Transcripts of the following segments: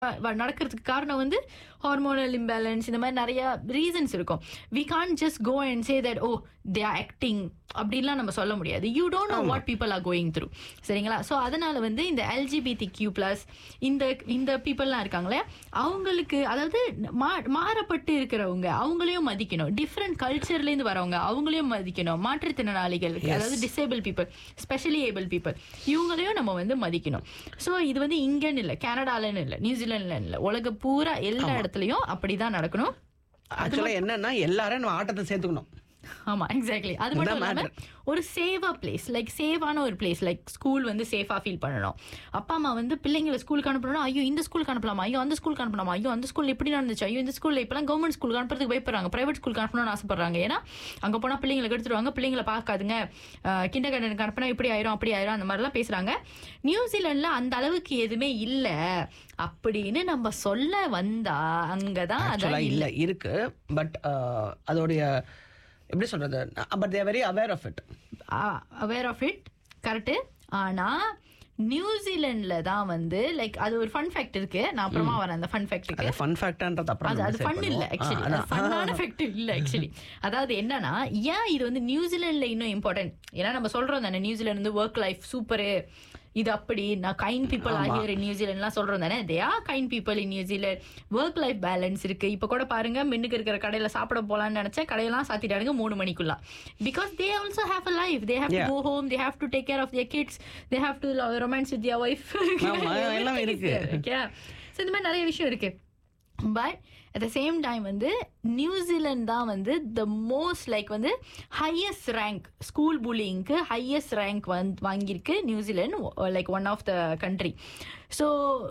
வ- நடக்கிறதுக்கு காரணம் வந்து ஹார்மோனல் இம்பேலன்ஸ் இந்த மாதிரி நிறைய ரீசன்ஸ் இருக்கும் we can't just go and say that oh they are acting அப்படின்லாம் நம்ம சொல்ல முடியாது you don't know what people are going through சரிங்களா ஸோ அதனால வந்து இந்த எல்ஜிபிடி கியூ பிளஸ் இந்த இந்த பீப்புளெலாம் இருக்காங்களே அவங்களுக்கு அதாவது மா மாறப்பட்டு இருக்கிறவங்க அவங்களையும் மதிக்கணும் டிஃப்ரெண்ட் கல்ச்சர்லேருந்து வரவங்க அவங்களையும் மதிக்கணும் மாற்றுத்திறனாளிகள் அதாவது disable people specially able people இவங்களையும் நம்ம வந்து மதிக்கணும் ஸோ இது வந்து இங்கன்னு இல்லை கனடாலன்னு இல்லை நியூசிலாந்துல இல்லை உலக பூரா எல்லா இடத்துலையும் அப்படிதான் நடக்கணும் ஆக்சுவலா என்னன்னா எல்லாரும் நம்ம ஆட்டத்தை சேர்த்துக்கணும் ஆமா எக்ஸாக்ட்லி அது மட்டும் இதுதான் இல்லாம ஒரு சேவா பிளேஸ் லைக் சேவான ஒரு பிளேஸ் லைக் ஸ்கூல் வந்து சேஃபா ஃபீல் பண்ணணும் அப்பா அம்மா வந்து பிள்ளைங்களை ஸ்கூலுக்கு அனுப்பணும் ஐயோ இந்த ஸ்கூலுக்கு அனுப்பலாமா ஐயோ அந்த ஸ்கூலுக்கு அனுப்பலாமா ஐயோ அந்த ஸ்கூல்ல இப்படி நடந்துச்சு ஐயோ இந்த ஸ்கூல்ல இப்பெல்லாம் கவர்மெண்ட் ஸ்கூலுக்கு அனுப்புறதுக்கு பயப்படுறாங்க பிரைவேட் ஸ்கூலுக்கு அனுப்பணும்னு ஆசைப்படுறாங்க ஏன்னா அங்க போனா பிள்ளைங்களை எடுத்துருவாங்க பிள்ளைங்களை பார்க்காதுங்க கிண்டர் கார்டனுக்கு அனுப்பினா இப்படி ஆயிரும் அப்படி ஆயிரும் அந்த மாதிரிலாம் பேசுறாங்க நியூசிலாந்துல அந்த அளவுக்கு எதுவுமே இல்ல அப்படின்னு நம்ம சொல்ல வந்தா அங்கதான் ஆக்சுவலா அதான் இல்ல இருக்கு பட் அதோடைய எப்படி சொல்றது but they're very aware of it aware of it correct ஆனா நியூசிலாந்துல தான் வந்து லைக் அது ஒரு ஃபன் ஃபேக்ட் இருக்கு நான் அப்புறமா வரேன் அந்த ஃபன் ஃபேக்ட்டுக்கு அது ஃபன் ஃபேக்டர்ன்றது அப்புறம் அது நம்ம அது decide ஃபன் இல்ல பண்ணுவோம். ஆக்சுவலி ஆ, அதான். ஃபன்னான ஃபேக்ட் இல்ல ஆக்சுவலி அதாவது என்னன்னா ஏன் இது வந்து நியூசிலாந்துல இன்னும் இம்பார்ட்டன்ட் ஏன்னா நம்ம சொல்றோம் தானே நியூசிலாந்து வந்து ஒர்க் லைஃப் சூப்பரு இது அப்படி நான் கைண்ட் பீப்புள் ஆகிய நியூசிலாண்ட்லாம் சொல்றோம் தானே they are kind people in New Zealand work life balance இருக்கு இப்ப கூட பாருங்க மின்னுக்கு இருக்கிற கடையில சாப்பிட போலாம்னு நினைச்சா கடையெல்லாம் சாத்திட்டானுங்க மூணு மணிக்குள்ள because they also have a life they have to Yeah. Go home they have to take care of their kids they have to romance with their wife ஆமா, எல்லாம் இருக்கு. ஓகே ஸோ இந்த மாதிரி நிறைய விஷயம் இருக்கு but at the same time வந்து New Zealand தான் வந்து த மோஸ்ட் லைக் வந்து ஹையஸ்ட் ரேங்க் ஸ்கூல் புல்லிங்க்கு ஹையஸ்ட் ரேங்க் வந்து வாங்கியிருக்கு New Zealand like one of the country so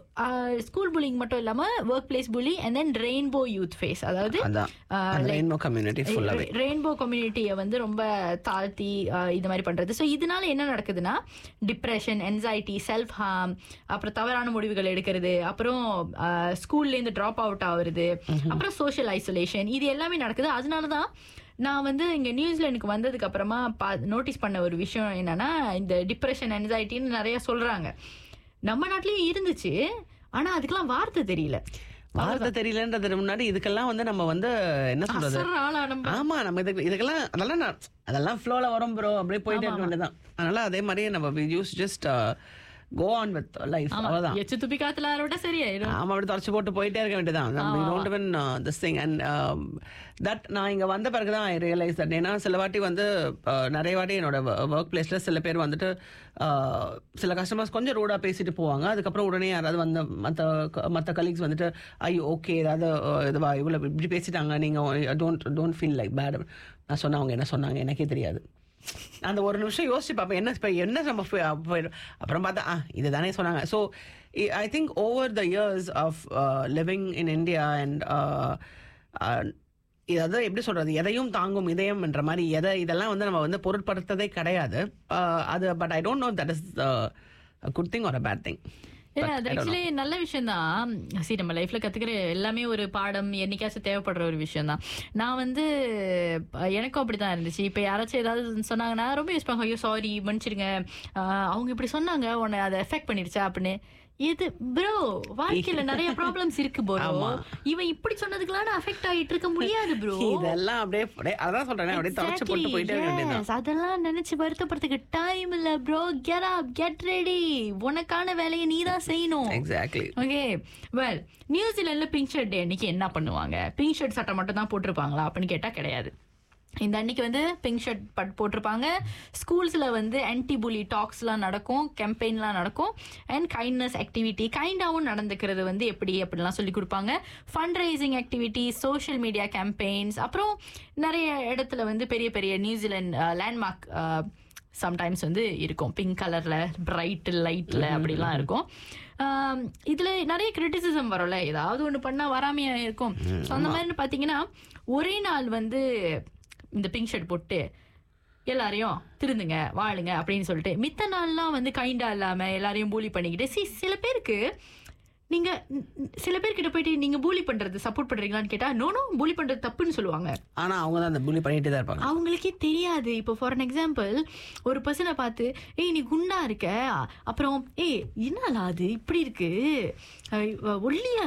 school bullying மட்டும் இல்லாமல் workplace bully and then rainbow youth face அதாவது அதான் ரெயின்போ கம்யூனிட்டி ஃபுல்லாவே ரெயின்போ கம்யூனிட்டியை வந்து ரொம்ப தாழ்த்தி அஹ், இது மாதிரி பண்றது ஸோ இதனால என்ன நடக்குதுன்னா டிப்ரெஷன் என்சைட்டி செல்ஃப் ஹார்ம் அப்புறம் தவறான முடிவுகள் எடுக்கிறது அப்புறம் அஹ், ஸ்கூல்ல இருந்து ட்ராப் அவுட் ஆகுறது அப்புறம் சோஷியல் ஐசோலேஷன் இது எல்லாமே நடக்குது அதனால தான் நான் வந்து இங்க நியூசிலாந்துக்கு வந்ததுக்கு அப்புறமா நோட்டீஸ் பண்ண ஒரு விஷயம் என்னன்னா இந்த டிப்ரெஷன் என்சைட்டின்னு நிறைய சொல்றாங்க நம்ம நாட்டிலயும் இருந்துச்சு ஆனா அதுக்கெல்லாம் வார்த்தை தெரியல வார்த்தை தெரியலன்றது முன்னாடி இதுக்கெல்லாம் வந்து நம்ம வந்து என்ன சொல்றது அசர்ற ஆளா நம்ம ஆமா நம்ம இதுக்கு இதுக்கெல்லாம் அதெல்லாம் நான் அதெல்லாம் ஃப்ளோல வரும் ப்ரோ அப்படியே போயிட்டே இருக்க வேண்டியதான் அதனால அதே மாதிரியே நம்ம use just go on with life அவ்வளவுதான் எச்சு துப்பி காத்துல ஆரோட சரியாயிடும் ஆமா அப்படி தொடச்சு போட்டு போயிட்டே இருக்க வேண்டியதான் நம்ம don't even this thing and that நான் இங்க வந்த பிறகு தான் ஐ ரியலைஸ் தட் ஏன்னா சில வாட்டி வந்து uh, நிறைய வாட்டி என்னோட ஒர்க் பிளேஸ்ல சில பேர் வந்துட்டு uh, சில கஸ்டமர்ஸ் கொஞ்சம் ரூடா பேசிட்டு போவாங்க அதுக்கப்புறம் உடனே யாராவது வந்து மற்ற மற்ற கலீக்ஸ் வந்துட்டு ஐயோ ஓகே ஏதாவது uh, இதுவா இவ்வளோ இப்படி பேசிட்டாங்க நீங்க don't don't feel like bad நான் சொன்னேன் அவங்க என்ன சொன்னாங்க எனக்கே தெரியாது அந்த ஒரு நிமிஷம் யோசிச்சு பார்ப்பேன் என்ன இப்ப என்ன நம்ம போய் போயிடும் அப்புறம் பார்த்தா ஆ இதுதானே சொன்னாங்க so I think over the years of living in India and இதாவது எப்படி சொல்றது எதையும் தாங்கும் இதயம் என்ற மாதிரி எதை இதெல்லாம் வந்து நம்ம வந்து பொருட்படுத்ததே கிடையாது Uh, அது but I don't know that is good thing or a bad thing ஏன்னா அது ஆக்சுவலி நல்ல விஷயம் தான் சரி நம்ம லைஃப்ல கத்துக்கிற எல்லாமே ஒரு பாடம் என்னைக்காச்சும் தேவைப்படுற ஒரு விஷயம் தான் நான் வந்து அஹ், எனக்கும் அப்படிதான் இருந்துச்சு இப்ப யாராச்சும் ஏதாவது சொன்னாங்கன்னா ரொம்ப யூஸ் பண்ணுவாங்க ஐயோ சாரி மன்னிச்சிடுங்க அஹ், அவங்க இப்படி சொன்னாங்க உன்னை அதை எஃபெக்ட் பண்ணிருச்சா அப்படின்னு இது ப்ரோ வாழ்க்கையில நிறைய ப்ராப்ளம்ஸ் இருக்கு ப்ரோ இவன் இப்படி சொன்னதுக்கெல்லாம் நான் அஃபெக்ட் ஆகிட்டு இருக்க முடியாது ப்ரோ இதெல்லாம் அப்படியே அப்படியே அதான் சொல்றேன் அப்படியே தொடச்சு போட்டு போயிட்டே இருக்க வேண்டியதுதான் Yes, அதெல்லாம் நினைச்சு வருத்தப்படுறதுக்கு டைம் இல்ல bro get up get ready உனக்கான வேலையை நீ தான் செய்யணும் எக்ஸாக்ட்லி ஓகே வெல் நியூசிலாந்துல பிங்க் ஷர்ட் டே அன்னைக்கு என்ன பண்ணுவாங்க பிங்க் ஷர்ட் சட்டை மட்டும் தான் போட்டிருப்பாங்களா அப்படின்னு கேட்டா கிடையாது இந்த அன்னைக்கு வந்து பிங்க் ஷர்ட் பட் போட்டிருப்பாங்க ஸ்கூல்ஸில் வந்து ஆன்டி புலி டாக்ஸ்லாம் நடக்கும் கேம்பெயின்லாம் நடக்கும் அண்ட் கைண்ட்னஸ் ஆக்டிவிட்டி கைண்டாகவும் நடந்துக்கிறது வந்து எப்படி அப்படிலாம் சொல்லி கொடுப்பாங்க fundraising activity social media campaigns அப்புறம் நிறைய இடத்துல வந்து பெரிய பெரிய நியூசிலாந்து லேண்ட்மார்க் சம்டைம்ஸ் வந்து இருக்கும் பிங்க் கலர்ல பிரைட் லைட்ல அப்படிலாம் இருக்கும் ஆம், இதுல நிறைய கிரிட்டிசிசம் வரும்ல ஏதாவது ஒண்ணு பண்ணா வராமையா இருக்கும் So, அந்த மாதிரி பாத்தீங்கன்னா ஒரே நாள் வந்து இந்த பிங்க் ஷர்ட் போட்டு எல்லாரையும் திருந்துங்க வாழுங்க அப்படின்னு சொல்லிட்டு மித்த நாள்லாம் வந்து கைண்டா இல்லாம எல்லாரையும் பூலி பண்ணிக்கிட்டு சி சில பேருக்கு நீங்க ந- ந- சில பேர்கிட்ட போயிட்டு நீங்க பூலி பண்றது சப்போர்ட் பண்றீங்களான்னு கேட்டா நோ நோ பூலி பண்றது தப்புன்னு சொல்லுவாங்க ஆனா அவங்க தான் அந்த புள்ளி பண்ணிட்டே தான் இருப்பாங்க அவங்களுக்கே தெரியாது இப்போ ஃபார் an எக்ஸாம்பிள் ஒரு பர்சனை பார்த்து ஏய் நீ குண்டா இருக்க அப்புறம் ஏய் என்னலா அது இப்படி இருக்கு அஹ் ஒல்லியா